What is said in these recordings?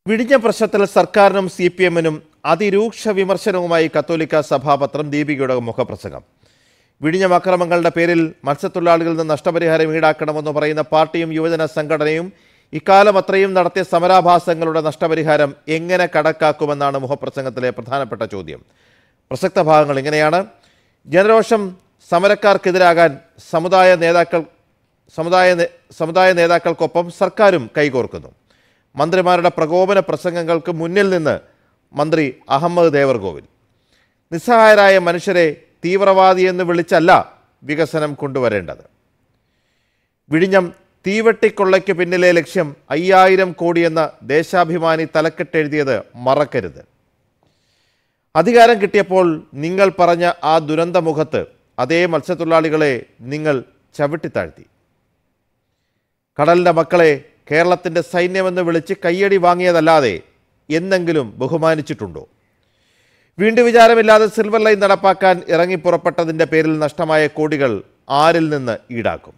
വിഴിഞ്ഞ പ്രശ്നത്തിൽ സർക്കാരിനും C P എമ്മിനും അതിരൂക്ഷ വിമർശനവുമായി കത്തോലിക്ക സഭാപത്രം ദീപികയുടെ മുഖപ്രസംഗം വിഴിഞ്ഞം അക്രമങ്ങളുടെ പേരിൽ മത്സ്യത്തൊഴിലാളികളിൽ നിന്ന് നഷ്ടപരിഹാരം ഈടാക്കണമെന്ന് പറയുന്ന പാർട്ടിയും യുവജന സംഘടനയും ഇക്കാലം അത്രയും നടത്തിയ സമരാഭാസങ്ങളുടെ നഷ്ടപരിഹാരം എങ്ങനെ കണക്കാക്കുമെന്നാണ് മുഖപ്രസംഗത്തിലെ പ്രധാനപ്പെട്ട ചോദ്യം പ്രസക്ത ഭാഗങ്ങൾ ഇങ്ങനെയാണ് ജനരോഷം സമരക്കാർക്കെതിരാകാൻ സമുദായ നേതാക്കൾ സമുദായ നേ- സമുദായ നേതാക്കൾക്കൊപ്പം സർക്കാരും കൈകോർക്കുന്നു മന്ത്രിമാരുടെ പ്രകോപന പ്രസംഗങ്ങൾക്ക് മുന്നിൽ നിന്ന് മന്ത്രി അഹമ്മദ് ദേവർകോവിൽ നിസ്സഹായരായ മനുഷ്യരെ തീവ്രവാദിയെന്ന് വിളിച്ചല്ല വികസനം കൊണ്ടുവരേണ്ടത് വിഴിഞ്ഞം തീവെട്ടിക്കൊള്ളയ്ക്ക് പിന്നിലെ ലക്ഷ്യം അയ്യായിരം കോടിയെന്ന ദേശാഭിമാനി തലക്കെട്ടെഴുതിയത് മറക്കരുത് അധികാരം കിട്ടിയപ്പോൾ നിങ്ങൾ പറഞ്ഞ ആ ദുരന്തമുഖത്ത് അതേ മത്സ്യത്തൊഴിലാളികളെ നിങ്ങൾ ചവിട്ടിത്താഴ്ത്തി കടലിൻ്റെ മക്കളെ കേരളത്തിൻ്റെ സൈന്യമെന്ന് വിളിച്ച് കയ്യടി വാങ്ങിയതല്ലാതെ എന്നെങ്കിലും ബഹുമാനിച്ചിട്ടുണ്ടോ വീണ്ടും വിചാരമില്ലാതെ സിൽവർ ലൈൻ നടപ്പാക്കാൻ ഇറങ്ങിപ്പുറപ്പെട്ടതിൻ്റെ പേരിൽ നഷ്ടമായ കോടികൾ ആരിൽ നിന്ന് ഈടാക്കും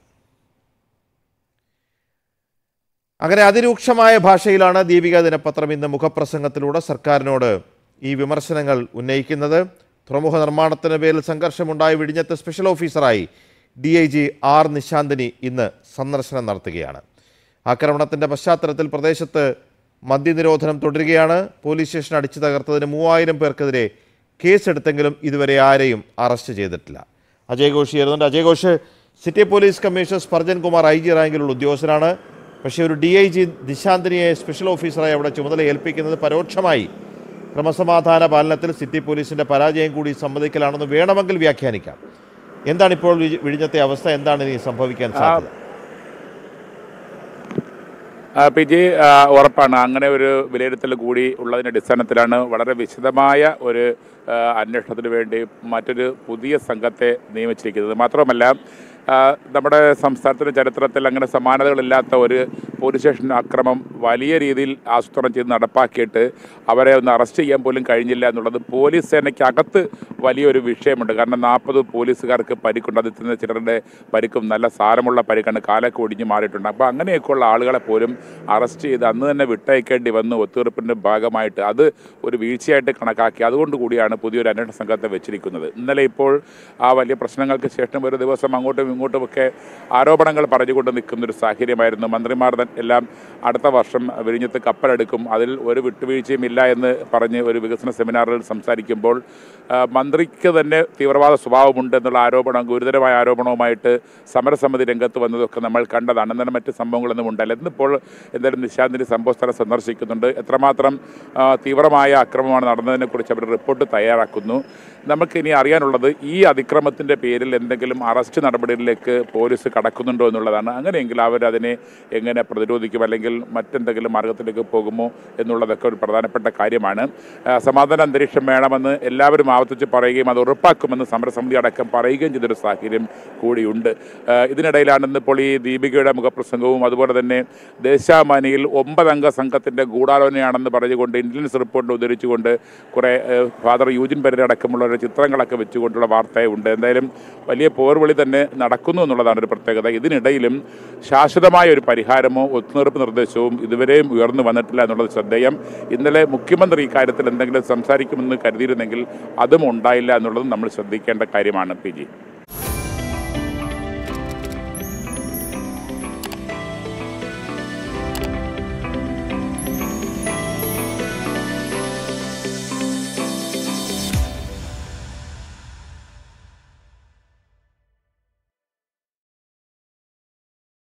അങ്ങനെ അതിരൂക്ഷമായ ഭാഷയിലാണ് ദീപിക ദിനപത്രം ഇന്ന് മുഖപ്രസംഗത്തിലൂടെ സർക്കാരിനോട് ഈ വിമർശനങ്ങൾ ഉന്നയിക്കുന്നത് തുറമുഖ നിർമ്മാണത്തിന് പേരിൽ സംഘർഷമുണ്ടായ വിഴിഞ്ഞത്ത് സ്പെഷ്യൽ ഓഫീസറായി D I G R Nishanthini ഇന്ന് സന്ദർശനം നടത്തുകയാണ് ആക്രമണത്തിൻ്റെ പശ്ചാത്തലത്തിൽ പ്രദേശത്ത് മദ്യനിരോധനം തുടരുകയാണ് പോലീസ് സ്റ്റേഷൻ അടിച്ചു തകർത്തതിന് മൂവായിരം പേർക്കെതിരെ കേസെടുത്തെങ്കിലും ഇതുവരെ ആരെയും അറസ്റ്റ് ചെയ്തിട്ടില്ല അജയ് ഘോഷ് ചേരുന്നുണ്ട് Ajay Ghosh city police commissioner Sparjan Kumar I G റാങ്കിലുള്ള ഉദ്യോഗസ്ഥനാണ് പക്ഷേ ഒരു ഡി ഐ ജി നിശാന്തിനിയെ സ്പെഷ്യൽ ഓഫീസറായി അവിടെ ചുമതല ഏൽപ്പിക്കുന്നത് പരോക്ഷമായി ക്രമസമാധാന പാലനത്തിൽ സിറ്റി പോലീസിന്റെ പരാജയം കൂടി സമ്മതിക്കലാണെന്ന് വേണമെങ്കിൽ വ്യാഖ്യാനിക്കാം എന്താണ് ഇപ്പോൾ വിഴി- വിഴിഞ്ഞത്തെ അവസ്ഥ എന്താണ് ഇനി സംഭവിക്കാൻ സാധ്യത ആ, പി ജി ആ, ഉറപ്പാണ് അങ്ങനെ ഒരു വിലയിരുത്തൽ കൂടി ഉള്ളതിൻ്റെ അടിസ്ഥാനത്തിലാണ് വളരെ വിശദമായ ഒരു ആ, അന്വേഷണത്തിന് വേണ്ടി മറ്റൊരു പുതിയ സംഘത്തെ നിയമിച്ചിരിക്കുന്നത് മാത്രമല്ല ആ, നമ്മുടെ സംസ്ഥാനത്തിൻ്റെ ചരിത്രത്തിൽ അങ്ങനെ സമാനതകളില്ലാത്ത ഒരു പോലീസ് സ്റ്റേഷൻ അക്രമം വലിയ രീതിയിൽ ആസൂത്രണം ചെയ്ത് നടപ്പാക്കിയിട്ട് അവരെ ഒന്ന് അറസ്റ്റ് ചെയ്യാൻ പോലും കഴിഞ്ഞില്ല എന്നുള്ളത് പോലീസ് സേനയ്ക്കകത്ത് വലിയൊരു വിഷയമുണ്ട് കാരണം നാൽപ്പത് പോലീസുകാർക്ക് പരിക്കുണ്ട് അതിൽ തന്നെ ചിലരുടെ പരിക്കും നല്ല സാരമുള്ള പരിക്കാണ് കാലൊക്കെ ഒടിഞ്ഞു മാറിയിട്ടുണ്ട് അപ്പോൾ അങ്ങനെയൊക്കെയുള്ള ആളുകളെ പോലും അറസ്റ്റ് ചെയ്ത് അന്ന് തന്നെ വിട്ടയക്കേണ്ടി വന്നു ഒത്തുതീർപ്പിൻ്റെ ഭാഗമായിട്ട് അത് ഒരു വീഴ്ചയായിട്ട് കണക്കാക്കി അതുകൊണ്ട് കൂടിയാണ് പുതിയൊരു അന്വേഷണ സംഘത്തെ വെച്ചിരിക്കുന്നത് ഇന്നലെ ഇപ്പോൾ ആ വലിയ പ്രശ്നങ്ങൾക്ക് ശേഷം ഒരു ദിവസം അങ്ങോട്ടും ഇങ്ങോട്ടുമൊക്കെ ആരോപണങ്ങൾ പറഞ്ഞുകൊണ്ട് നിൽക്കുന്ന ഒരു സാഹചര്യമായിരുന്നു മന്ത്രിമാർ തൻ- എല്ലാം അടുത്ത വർഷം വിഴിഞ്ഞത്ത് കപ്പലെടുക്കും അതിൽ ഒരു വിട്ടുവീഴ്ചയും ഇല്ല എന്ന് പറഞ്ഞ് ഒരു വികസന സെമിനാറിൽ സംസാരിക്കുമ്പോൾ ആ, മന്ത്രിക്ക് തന്നെ തീവ്രവാദ സ്വഭാവമുണ്ട് എന്നുള്ള ആരോപണം ഗുരുതരമായ ആരോപണവുമായിട്ട് സമരസമിതി രംഗത്ത് വന്നതൊക്കെ നമ്മൾ കണ്ടതാണ് എന്നാൽ മറ്റ് സംഭവങ്ങളൊന്നും ഉണ്ടായില്ല ഇന്നിപ്പോൾ എന്തായാലും നിശാന്തിന് സംഭവസ്ഥലം സന്ദർശിക്കുന്നുണ്ട് എത്രമാത്രം ആ, തീവ്രമായ അക്രമമാണ് നടന്നതിനെക്കുറിച്ച് അവർ റിപ്പോർട്ട് തയ്യാറാക്കുന്നു നമുക്ക് ഇനി അറിയാനുള്ളത് ഈ അതിക്രമത്തിൻ്റെ പേരിൽ എന്തെങ്കിലും അറസ്റ്റ് നടപടികളിലേക്ക് പോലീസ് കടക്കുന്നുണ്ടോ എന്നുള്ളതാണ് അങ്ങനെയെങ്കിൽ അവരതിനെ എങ്ങനെ പ്രതിരോധിക്കും അല്ലെങ്കിൽ മറ്റെന്തെങ്കിലും മാർഗത്തിലേക്ക് പോകുമോ എന്നുള്ളതൊക്കെ ഒരു പ്രധാനപ്പെട്ട കാര്യമാണ് ആ, സമാധാന അന്തരീക്ഷം വേണമെന്ന് എല്ലാവരും ആവർത്തിച്ച് പറയുകയും അത് ഉറപ്പാക്കുമെന്ന് സമരസമിതി അടക്കം പറയുകയും ചെയ്തൊരു സാഹചര്യം കൂടിയുണ്ട് ആ, ഇതിനിടയിലാണ് ഇന്നിപ്പോൾ ഈ ദീപികയുടെ മുഖപ്രസംഗവും അതുപോലെ തന്നെ ദേശാമാനിയിൽ ഒമ്പതംഗ സംഘത്തിൻ്റെ ഗൂഢാലോചനയാണെന്ന് പറഞ്ഞുകൊണ്ട് ഇന്റലിജൻസ് റിപ്പോർട്ട് ഉദ്ധരിച്ചുകൊണ്ട് കുറേ ഏഹ്, ഫാദർ യൂജിൻ പെരേര അടക്കമുള്ളവരുടെ ചിത്രങ്ങളൊക്കെ വെച്ചുകൊണ്ടുള്ള വാർത്തയുണ്ട് എന്തായാലും വലിയ പോർവിളി തന്നെ നടക്കുന്നു എന്നുള്ളതാണ് ഒരു പ്രത്യേകത ഇതിനിടയിലും ശാശ്വതമായ ഒരു പരിഹാരമോ ഒത്തുതീർപ്പ് നിർദ്ദേശവും ഇതുവരെയും ഉയർന്നു വന്നിട്ടില്ല എന്നുള്ളത് ശ്രദ്ധേയം ഇന്നലെ മുഖ്യമന്ത്രി ഇക്കാര്യത്തിൽ എന്തെങ്കിലും സംസാരിക്കുമെന്ന് കരുതിയിരുന്നെങ്കിൽ അതും ഉണ്ടായില്ല എന്നുള്ളതും നമ്മൾ ശ്രദ്ധിക്കേണ്ട കാര്യമാണ് പി ജി